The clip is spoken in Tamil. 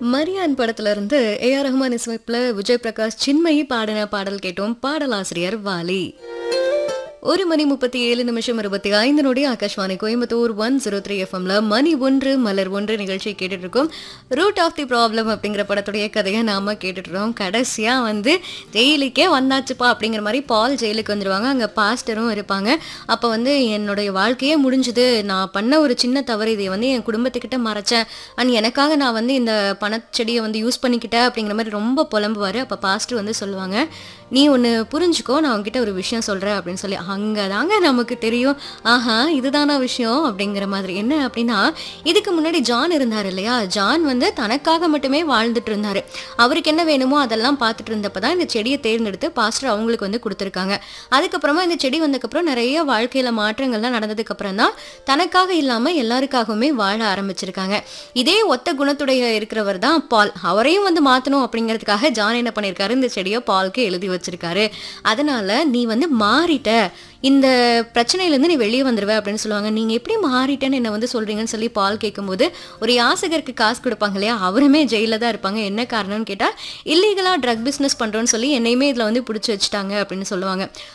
மரியான் படத்துல இருந்து ஏ ஆர் ரஹ்மான் இசைப்பில் விஜய் பிரகாஷ் சின்மயி பாடின பாடல் கேட்டோம் பாடலாசிரியர் வாலி ஒரு மணி முப்பத்தி ஏழு நிமிஷம் இருபத்தி ஐந்து நொடி Akashvani Coimbatore one zero three எஃப்எம்ல மணி ஒன்று மலர் ஒன்று நிகழ்ச்சி கேட்டுட்டு இருக்கோம் ரூட் ஆஃப் தி ப்ராப்ளம் அப்படிங்கிற படத்துடைய கதையை நாம கேட்டுட்டு இருக்கோம் கடைசியா வந்து ஜெயிலுக்கே வந்தாச்சுப்பா அப்படிங்கிற மாதிரி பால் ஜெயிலுக்கு வந்துருவாங்க அங்க பாஸ்டரும் இருப்பாங்க அப்ப வந்து என்னுடைய வாழ்க்கையே முடிஞ்சுது நான் பண்ண ஒரு சின்ன தவறு இதை வந்து என் குடும்பத்துக்கிட்ட மறைச்சேன் அண்ட் எனக்காக நான் வந்து இந்த பணச்செடியை வந்து யூஸ் பண்ணிக்கிட்டேன் அப்படிங்கிற மாதிரி ரொம்ப புலம்புவார் அப்போ பாஸ்டர் வந்து சொல்லுவாங்க நீ ஒன்று புரிஞ்சுக்கோ நான் உன்கிட்ட ஒரு விஷயம் சொல்கிறேன் அப்படின்னு சொல்லி அங்கே தாங்க நமக்கு தெரியும் ஆஹா இதுதானா விஷயம் அப்படிங்கிற மாதிரி என்ன அப்படின்னா இதுக்கு முன்னாடி ஜான் இருந்தார் இல்லையா ஜான் வந்து தனக்காக மட்டுமே வாழ்ந்துட்டு இருந்தார் அவருக்கு என்ன வேணுமோ அதெல்லாம் பார்த்துட்டு இருந்தப்ப தான் இந்த செடியை தேர்ந்தெடுத்து பாஸ்டர் அவங்களுக்கு வந்து கொடுத்துருக்காங்க அதுக்கப்புறமா இந்த செடி வந்ததுக்கப்புறம் நிறைய வாழ்க்கையில் மாற்றங்கள்லாம் நடந்ததுக்கப்புறம் தான் தனக்காக இல்லாமல் எல்லாருக்காகவுமே வாழ ஆரம்பிச்சிருக்காங்க இதே ஒத்த குணத்துடைய இருக்கிறவர் தான் பால் அவரையும் வந்து மாற்றணும் அப்படிங்கிறதுக்காக ஜான் என்ன பண்ணியிருக்காரு இந்த செடியை பால்க்கு எழுதி வச்சிருக்காரு அதனால நீ வந்து மாறிட்ட இந்த பிரச்சனையிலேருந்து நீ வெளியே வந்துடுவ அப்படின்னு சொல்லுவாங்க நீங்கள் எப்படி மாறிட்டேன்னு என்ன வந்து சொல்கிறீங்கன்னு சொல்லி பால் கேட்கும்போது ஒரு யாசகருக்கு காசு கொடுப்பாங்க இல்லையா அவருமே ஜெயிலில் தான் இருப்பாங்க என்ன காரணம்னு கேட்டால் இல்லீகலாக ட்ரக் பிஸ்னஸ் பண்ணுறோன்னு சொல்லி என்னையுமே இதில் வந்து பிடிச்சி வச்சுட்டாங்க அப்படின்னு சொல்லுவாங்க